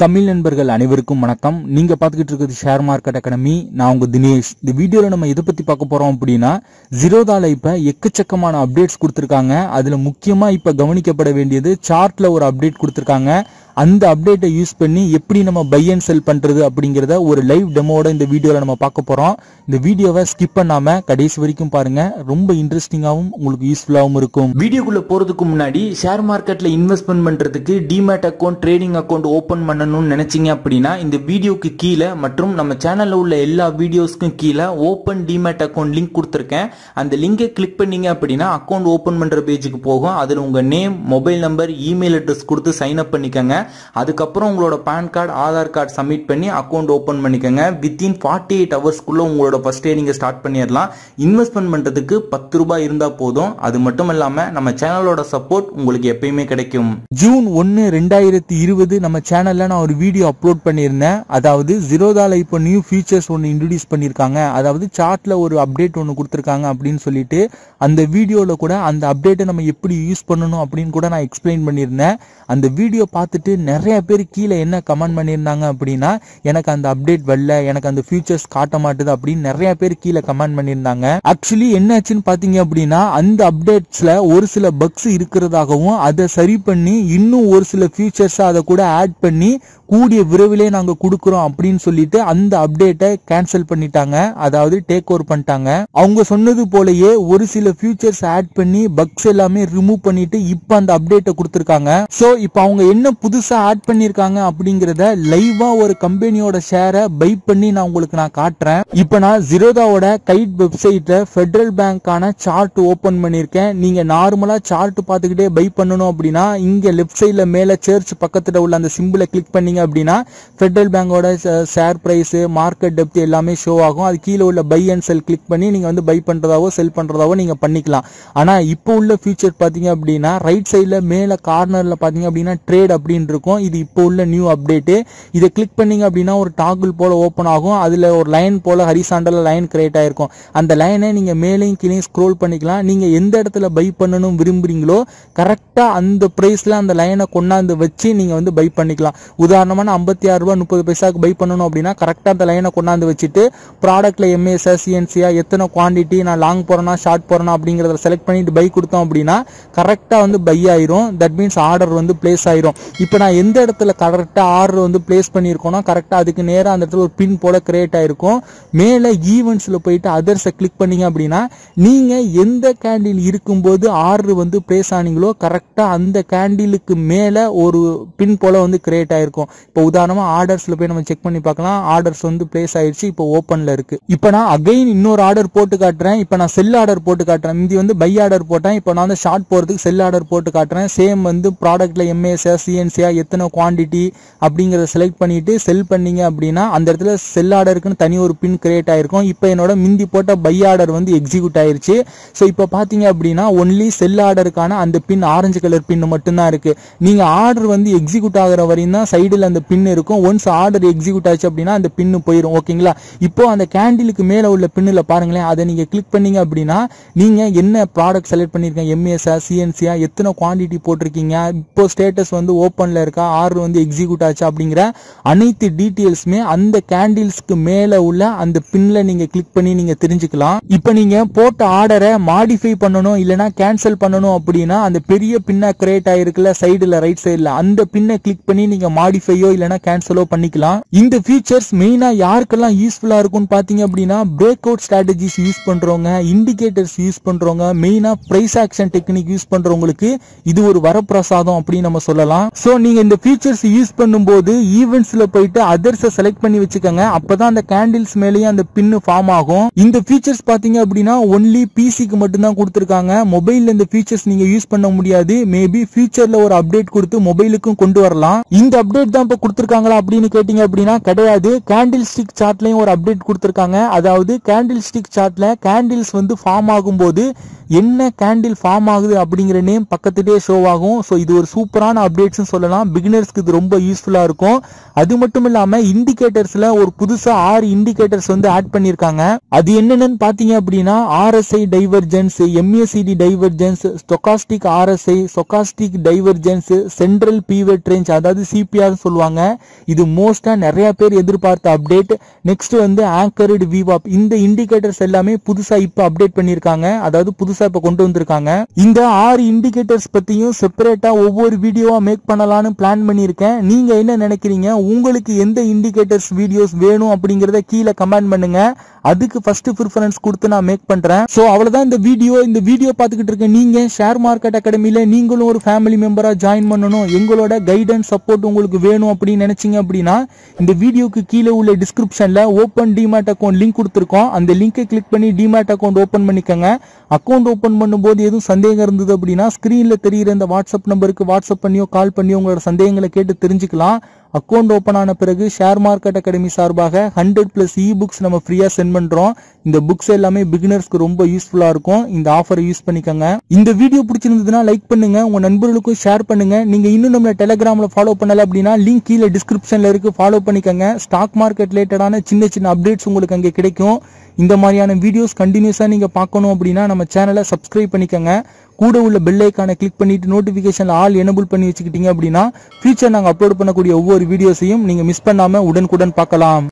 தமிழ் நண்பர்கள் அனைவருக்கும் வணக்கம் நீங்க பாத்துக்கிட்டு இருக்கிறது ஷேர் மார்க்கெட் அகாடமி நான் உங்க தினேஷ் இந்த வீடியோல நம்ம எதை பத்தி பார்க்க போறோம் அப்படின்னா ஜீரோதால இப்ப எக்கச்சக்கமான அப்டேட்ஸ் கொடுத்திருக்காங்க அதுல முக்கியமா இப்ப கவனிக்கப்பட வேண்டியது சார்ட்ல ஒரு அப்டேட் கொடுத்திருக்காங்க அந்த அப்டேட்டை யூஸ் பண்ணி எப்படி நம்ம பை அண்ட் செல் பண்றது அப்படிங்கறத ஒரு லைவ் டெமோட இந்த வீடியோல நம்ம பார்க்க போறோம் இந்த வீடியோவை ஸ்கிப் பண்ணாம கடைசி வரைக்கும் பாருங்க ரொம்ப இன்ட்ரெஸ்டிங்காவும் உங்களுக்கு யூஸ்ஃபுல்லாவும் இருக்கும் வீடியோக்குள்ள போறதுக்கு முன்னாடி ஷேர் மார்க்கெட்ல இன்வெஸ்ட்மெண்ட் பண்றதுக்கு demat account trading account open பண்ணணும்னு நினைச்சீங்க அப்படின்னா இந்த வீடியோக்கு கீழே மற்றும் நம்ம சேனல்ல உள்ள எல்லா வீடியோஸ்க்கும் கீழே ஓபன் டிமேட் அக்கௌண்ட் லிங்க் கொடுத்துருக்கேன் அந்த லிங்கை கிளிக் பண்ணீங்க அப்படின்னா அக்கௌண்ட் ஓபன் பண்ற பேஜுக்கு போகும் அதுல உங்க name mobile number email address கொடுத்து சைன் அப் பண்ணிக்கோங்க அதுக்கப்புறம் உங்களோட PAN card Aadhaar card submit பண்ணி அக்கௌண்ட் ஓபன் பண்ணிக்கோங்க வித்தின் ஃபார்ட்டி எயிட் ஹவர்ஸ்க்குள்ள உங்களோட ஃபர்ஸ்ட் டே நீங்க ஸ்டார்ட் பண்ணிடலாம் இன்வெஸ்ட்மெண்ட் பண்றதுக்கு பத்து ரூபாய் இருந்தா போதும் அது மட்டும் இல்லாம நம்ம சேனலோட சப்போர்ட் உங்களுக்கு எப்பயுமே கிடைக்கும் ஜூன் ஒன்னு ரெண்டாயிரத்தி இருபது நம்ம சேனல்ல நான் ஒரு வீடியோ அப்லோட் பண்ணியிருந்தேன் அதாவது ஜீரோதால இப்போ நியூ ஃபீச்சர்ஸ் ஒன்று இன்ட்ரடியூஸ் பண்ணியிருக்காங்க அதாவது சார்ட்ல ஒரு அப்டேட் ஒன்று கொடுத்துருக்காங்க அப்படின்னு சொல்லிட்டு அந்த வீடியோல கூட அந்த அப்டேட்டை நம்ம எப்படி யூஸ் பண்ணணும் அப்படின்னு கூட நான் எக்ஸ்பிளைன் பண்ணியிருந்தேன் அந்த வீடியோ பார்த்துட்டு நிறைய பேர் கீழே என்ன கமெண்ட் பண்ணியிருந்தாங்க அப்படின்னா எனக்கு அந்த அப்டேட் வரல எனக்கு அந்த ஃபியூச்சர்ஸ் காட்ட மாட்டுது அப்படின்னு நிறைய பேர் கீழே கமெண்ட் பண்ணியிருந்தாங்க ஆக்சுவலி என்னாச்சுன்னு பாத்தீங்க அப்படின்னா அந்த அப்டேட்ஸ்ல ஒரு சில பக்ஸ் இருக்கிறதாகவும் அதை சரி பண்ணி இன்னும் ஒரு சில ஃபியூச்சர்ஸ் அதை கூட ஆட் பண்ணி கூடிய விரைவிலே நாங்க கொடுக்குறோம் அப்படின்னு சொல்லிட்டு அந்த அப்டேட்டை கேன்சல் பண்ணிட்டாங்க அதாவது டேக் ஓவர் பண்ணிட்டாங்க அவங்க சொன்னது போலயே ஒரு சில ஃபியூச்சர்ஸ் ஆட் பண்ணி பக்ஸ் எல்லாமே ரிமூவ் பண்ணிட்டு இப்ப அந்த அப்டேட்டை கொடுத்துருக்காங்க சோ இப்போ அவங்க என்ன புதுசா ஆட் பண்ணிருக்காங்க அப்படிங்கறத லைவா ஒரு கம்பெனியோட ஷேரை பை பண்ணி நான் உங்களுக்கு நான் காட்டுறேன் இப்போ நான் ஜீரோதாவோட கைட் வெப்சைட்ல ஃபெடரல் பேங்க்கான சார்ட் ஓபன் பண்ணிருக்கேன் நீங்க நார்மலா சார்ட் பார்த்துக்கிட்டே பை பண்ணணும் அப்படின்னா இங்க லெஃப்ட் சைட்ல மேல சர்ச் பக்கத்துல உள்ள அந்த சிம்பிளை கிளிக் பண்ணீங்க அப்படின்னா ஃபெடரல் பேங்கோட ஷேர் பிரைஸ் மார்க்கெட் டெப்த் எல்லாமே ஷோ ஆகும் அது கீழே உள்ள பை அண்ட் செல் கிளிக் பண்ணி நீங்க வந்து பை பண்றதாவோ செல் பண்றதாவோ நீங்க பண்ணிக்கலாம் ஆனா இப்போ உள்ள ஃபியூச்சர் பாத்தீங்க அப்படின்னா ரைட் சைட்ல மேல கார்னர்ல பாத்தீங்க அப்படின்னா ட்ரேட் அப்படின்னு இருக்கும் இது இப்போ உள்ள நியூ அப்டேட் இதை கிளிக் பண்ணீங்க அப்படின்னா ஒரு டாகுல் போல ஓப்பன் ஆகும் அதுல ஒரு லைன் போல ஹரிசாண்டல் லைன் கிரியேட் ஆயிருக்கும் அந்த லைனை நீங்க மேலையும் கீழே ஸ்க்ரோல் பண்ணிக்கலாம் நீங்க எந்த இடத்துல பை பண்ணணும் விரும்புறீங்களோ கரெக்டா அந்த பிரைஸ்ல அந்த லைனை கொண்டாந்து வச்சு நீங்க வந்து பை பண்ணிக்கலாம் உதாரணமா நான் ஐம்பத்தி ஆறு ரூபாய் முப்பது பைசாக்கு பை பண்ணணும் அப்படின்னா கரெக்டா அந்த லைனை கொண்டாந்து வச்சுட்டு ப்ராடக்ட்ல எம்ஏஎஸ்ஆ சிஎன்சியா எத்தனை குவாண்டிட்டி நான் லாங் போறேனா ஷார்ட் போறேனா அப்படிங்கறத செலக்ட் பண்ணிட்டு பை கொடுத்தோம் அப்படின்னா கரெக்டா வந்து பை ஆயிரும் தட் மீன்ஸ் ஆர்டர் வந்து பிளேஸ் ஆயிரும் இப்போ நான் எந்த இடத்துல கரெக்டா ஆர்டர் வந்து பிளேஸ் பண்ணியிருக்கோம்னா கரெக்டா அதுக்கு நேரா அந்த இடத்துல ஒரு பின் போல கிரியேட் ஆயிருக்கும் மேல ஈவெண்ட்ஸ்ல போயிட்டு அதர்ஸை கிளிக் பண்ணீங்க அப்படின்னா நீங்க எந்த கேண்டில் இருக்கும்போது ஆர்டர் வந்து பிளேஸ் ஆனீங்களோ கரெக்டா அந்த கேண்டிலுக்கு மேல ஒரு பின் போல வந்து கிரியேட் ஆயிருக்கும் இப்போ உதாரணமா ஆர்டர்ஸ்ல போய் நம்ம செக் பண்ணி பார்க்கலாம் ஆர்டர்ஸ் வந்து பிளேஸ் ஆயிருச்சு இப்போ ஓப்பன்ல இருக்கு இப்போ நான் அகைன் இன்னொரு ஆர்டர் போட்டு காட்டுறேன் இப்போ நான் செல் ஆர்டர் போட்டு காட்டுறேன் முந்தி வந்து பை ஆர்டர் போட்டேன் இப்போ நான் வந்து ஷார்ட் போறதுக்கு செல் ஆர்டர் போட்டு காட்டுறேன் சேம் வந்து ப்ராடக்ட்ல எம்ஏஎஸ்ஆ சிஎன்சியா எத்தனை குவாண்டிட்டி அப்படிங்கறத செலக்ட் பண்ணிட்டு செல் பண்ணீங்க அப்படின்னா அந்த இடத்துல செல் ஆர்டருக்குன்னு தனி ஒரு பின் கிரியேட் ஆயிருக்கும் இப்போ என்னோட மிந்தி போட்ட பை ஆர்டர் வந்து எக்ஸிக்யூட் ஆயிருச்சு ஸோ இப்போ பாத்தீங்க அப்படின்னா ஒன்லி செல் ஆர்டருக்கான அந்த பின் ஆரஞ்சு கலர் பின் மட்டும்தான் இருக்கு நீங்க ஆர்டர் வந்து எக்ஸிக்யூட் ஆகிற வரையும் தான் சைடில் அந்த பின் இருக்கும் ஒன்ஸ் ஆர்டர் எக்ஸிக்யூட் ஆச்சு அப்படின்னா அந்த பின்னு போயிடும் ஓகேங்களா இப்போ அந்த கேண்டிலுக்கு மேல உள்ள பின்னில் பாருங்களேன் அதை நீங்க கிளிக் பண்ணீங்க அப்படின்னா நீங்க என்ன ப்ராடக்ட் செலக்ட் பண்ணிருக்கீங்க எம்ஏஎஸ்ஆ சிஎன்சியா எத்தனை குவாண்டிட்டி போட்டிருக்கீங்க இப்போ ஸ்டேட்டஸ் வந்து ஓப்பன்ல இருக்கா ஆர்டர் வந்து எக்ஸிக்யூட் ஆச்சு அப்படிங்கிற அனைத்து டீட்டெயில்ஸுமே அந்த கேண்டில்ஸ்க்கு மேல உள்ள அந்த பின்ல நீங்க கிளிக் பண்ணி நீங்க தெரிஞ்சுக்கலாம் இப்போ நீங்க போட்ட ஆர்டரை மாடிஃபை பண்ணணும் இல்லைன்னா கேன்சல் பண்ணணும் அப்படின்னா அந்த பெரிய பின்னா கிரியேட் ஆயிருக்குல்ல சைடுல ரைட் சைடுல அந்த பின்னை கிளிக் பண்ணி நீங்க மாடிஃபையோ இல்லைன்னா கேன்சலோ பண்ணிக்கலாம் இந்த ஃபீச்சர்ஸ் மெயினா யாருக்கெல்லாம் யூஸ்ஃபுல்லா இருக்கும்னு பாத்தீங்க அப்படின்னா பிரேக் அவுட் ஸ்ட்ராட்டஜிஸ் யூஸ் பண்றவங்க இண்டிகேட்டர்ஸ் யூஸ் பண்றவங்க மெயினா பிரைஸ் ஆக்ஷன் டெக்னிக் யூஸ் பண்றவங்களுக்கு இது ஒரு வரப்பிரசாதம் அப்படின்னு நம்ம சொல்லலாம் சோ நீங்க இந்த ஃபீச்சர்ஸ் யூஸ் பண்ணும்போது ஈவெண்ட்ஸ்ல போயிட்டு அதர்ஸை செலக்ட் பண்ணி வச்சுக்கோங்க அப்பதான் அந்த கேண்டில்ஸ் மேலேயும் அந்த பின்னு ஃபார்ம் ஆகும் இந்த ஃபீச்சர்ஸ் பாத்தீங்க அப்படின்னா ஒன்லி பிசிக்கு மட்டும்தான் கொடுத்துருக்காங்க மொபைல்ல இந்த ஃபீச்சர்ஸ் நீங்க யூஸ் பண்ண முடியாது மேபி ஃபியூச்சர்ல ஒரு அப்டேட் கொடுத்து மொபைலுக்கும் கொண்டு வரலாம் இந்த அப்டேட் தான் இப்ப கொடுத்துருக்காங்களா அப்படின்னு கேட்டீங்க அப்படின்னா கிடையாது கேண்டில் ஸ்டிக் சார்ட்லயும் ஒரு அப்டேட் கொடுத்துருக்காங்க அதாவது கேண்டில் ஸ்டிக் சார்ட்ல கேண்டில்ஸ் வந்து ஃபார்ம் ஆகும்போது என்ன கேண்டில் ஃபார்ம் ஆகுது அப்படிங்கிற நேம் பக்கத்துலேயே ஷோ ஆகும் ஸோ இது ஒரு சூப்பரான அப்டேட்ஸ் சொல்லலாம் பிகினர்ஸ்க்கு இது ரொம்ப யூஸ்ஃபுல்லா இருக்கும் அது மட்டும் இல்லாம இண்டிகேட்டர்ஸ்ல ஒரு புதுசா ஆறு இண்டிகேட்டர்ஸ் வந்து ஆட் பண்ணிருக்காங்க அது என்னென்னு பாத்தீங்க அப்படின்னா RSI divergence MACD divergence stochastic RSI stochastic divergence central pivot range அதாவது சிபிஆர் சொல்லுவாங்க சொல்லுவாங்க இது மோஸ்டா நிறைய பேர் எதிர்பார்த்த அப்டேட் நெக்ஸ்ட் வந்து ஆங்கர்டு விவாப் இந்த இண்டிகேட்டர்ஸ் எல்லாமே புதுசா இப்ப அப்டேட் பண்ணிருக்காங்க அதாவது புதுசா இப்ப கொண்டு வந்திருக்காங்க இந்த ஆறு இண்டிகேட்டர்ஸ் பத்தியும் செப்பரேட்டா ஒவ்வொரு வீடியோவா மேக் பண்ணலாம்னு பிளான் பண்ணியிருக்கேன் நீங்க என்ன நினைக்கிறீங்க உங்களுக்கு எந்த இண்டிகேட்டர்ஸ் வீடியோஸ் வேணும் அப்படிங்கறத கீழே கமெண்ட் பண்ணுங்க அதுக்கு ஃபர்ஸ்ட் ப்ரிஃபரன்ஸ் கொடுத்து நான் மேக் பண்றேன் சோ அவ்வளவுதான் இந்த வீடியோ இந்த வீடியோ பார்த்துக்கிட்டு இருக்க நீங்க ஷேர் மார்க்கெட் அகாடமில நீங்களும் ஒரு ஃபேமிலி மெம்பரா ஜாயின் பண்ணணும் எங்களோட கைடன்ஸ் சப்போர்ட் உங்களுக்கு வேணும் அப்படின்னு நினைச்சீங்க அப்படின்னா இந்த வீடியோக்கு கீழே உள்ள டிஸ்கிரிப்ஷன்ல ஓப்பன் டிமேட் அக்கௌண்ட் லிங்க் கொடுத்துருக்கோம் அந்த லிங்கை கிளிக் பண்ணி டிமேட் அக்கௌண்ட் ஓபன் பண்ணிக்கோங்க அக்கௌண்ட் ஓபன் பண்ணும்போது எதுவும் சந்தேகம் இருந்தது அப்படின்னா ஸ்கிரீன்ல தெரியுற இந்த வாட்ஸ்அப் நம்பருக்கு வாட்ஸ்அப் பண்ணியோ கால் பண்ணியோ உங்களோட சந்தேகங்களை கேட்டு தெரிஞ்சுக்கலாம் அக்கௌண்ட் ஓபன் ஆன பிறகு ஷேர் மார்க்கெட் அகாடமி சார்பாக ஹண்ட்ரட் பிளஸ் இ புக்ஸ் நம்ம ஃப்ரீயா சென்ட் பண்றோம் இந்த புக்ஸ் எல்லாமே பிகினர்ஸ்க்கு ரொம்ப யூஸ்ஃபுல்லா இருக்கும் இந்த ஆஃபரை யூஸ் பண்ணிக்கோங்க இந்த வீடியோ பிடிச்சிருந்ததுன்னா லைக் பண்ணுங்க உங்க நண்பர்களுக்கும் ஷேர் பண்ணுங்க நீங்க இன்னும் நம்ம டெலிகிராம்ல ஃபாலோ பண்ணல அப்படின்னா லிங்க் கீழே டிஸ்கிரிப்ஷன்ல இருக்கு ஃபாலோ பண்ணிக்கோங்க ஸ்டாக் மார்க்கெட் ரிலேட்டடான சின்ன சின்ன அப்டேட்ஸ் உங்களுக்கு அங்கே கிடைக்கும் இந்த மாதிரியான வீடியோஸ் கண்டினியூஸா நீங்க பார்க்கணும் அப்படின்னா நம்ம சேனலை சப்ஸ்கிரைப் பண்ணிக்கோங்க கூட உள்ள பெல் ஐக்கானை கிளிக் பண்ணிட்டு நோட்டிபிகேஷன்ல ஆல் எனபிள் பண்ணி வச்சுக்கிட்டீங்க அப்படின்னா ஃபியூச்சர் நாங்க அப்லோட் பண்ணக்கூடிய ஒவ்வொரு வீடியோஸையும் நீங்க மிஸ் பண்ணாம உடனுக்குடன் பார்க்கலாம்